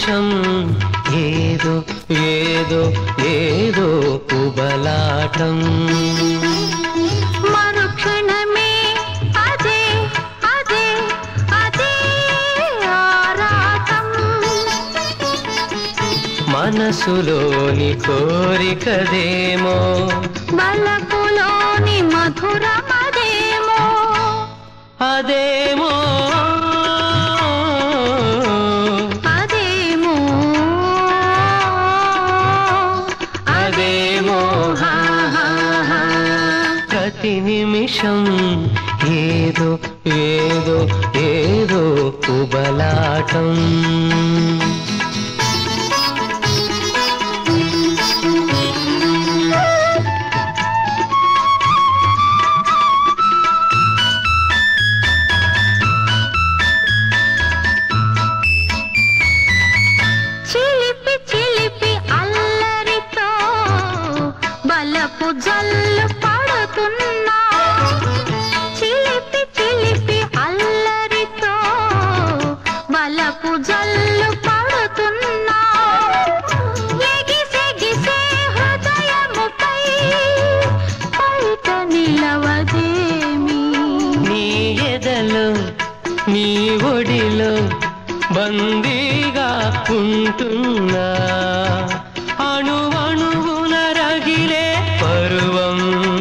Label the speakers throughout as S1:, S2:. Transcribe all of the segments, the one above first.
S1: నిమిషం ఏదో ఏదో ఏదో ఉబలాటం
S2: మరుక్షణమే అదే అదే అదే ఆరాటం
S1: మనసులోని కోరికదేమో
S2: బలపులోని మధురమదేమో
S1: అదేమో
S2: అదేమో
S1: అదేమో
S2: హా, హా, హా.
S1: ప్రతి నిమిషం ఏదో ఏదో ఏదో ఉబలాటం
S2: చిలిపి చిలిపి అల్లరితో బలపు జల్లు పడుతున్నా చిలిపి చిలిపి అల్లరితో బలపు జల్లు పడుతున్నా ఎగిసెగిసే హృదయముపై బయట నిలవదేమి
S1: నీ ఎదలో నీ ఒడిలో బందీగా ఉంటున్నా అణువణువున రగిలే పరువం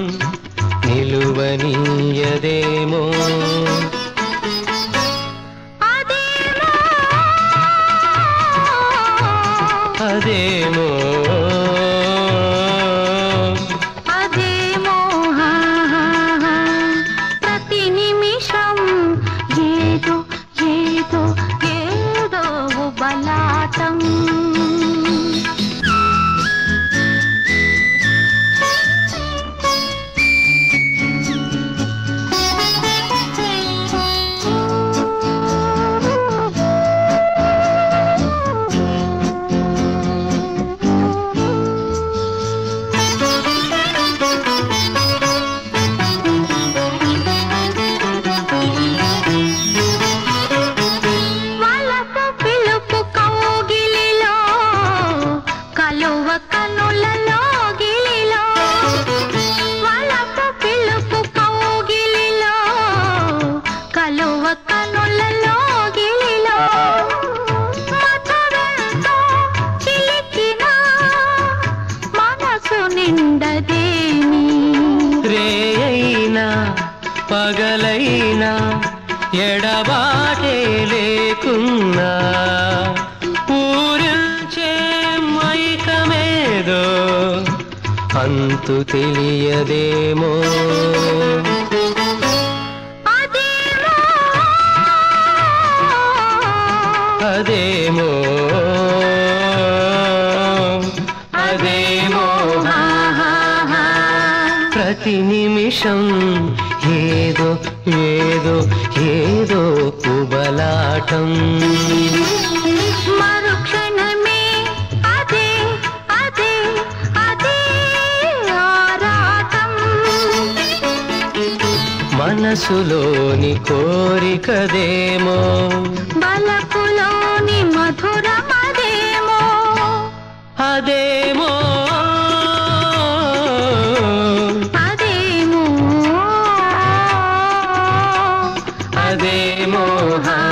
S1: నిలువనీయదేమో
S2: అదేమో
S1: అదేమో
S2: అదేమో హా, హా, హా. ప్రతి నిమిషం ఏదో ఏదో ఏదో బలాటం వలపు పిలుపు కౌగిలిలో కలువ కనులలో గిలిలో వలపు పిలుపు కౌగిలిలో కలువ కనులలో గిలిలో మధురంతో చిలికిన మనసు నిండదేమి
S1: రేయైనా పగలైనా ఎడబాటే లేకున్నా ఊరిల్చే మైకమేదో అంతు తెలియదేమో
S2: అదేమో
S1: అదేమో అదేమో
S2: హా, హా, హా.
S1: ప్రతి నిమిషం ఏదో ఏదో ఏదో ఉబలాటం
S2: మరుక్షణమే అదే అదే అదే ఆరాటం
S1: మనసులోని కోరికదేమో
S2: బలపులోని మధురమదేమో
S1: అదేమో
S2: అదేమో
S1: అదేమో
S2: హా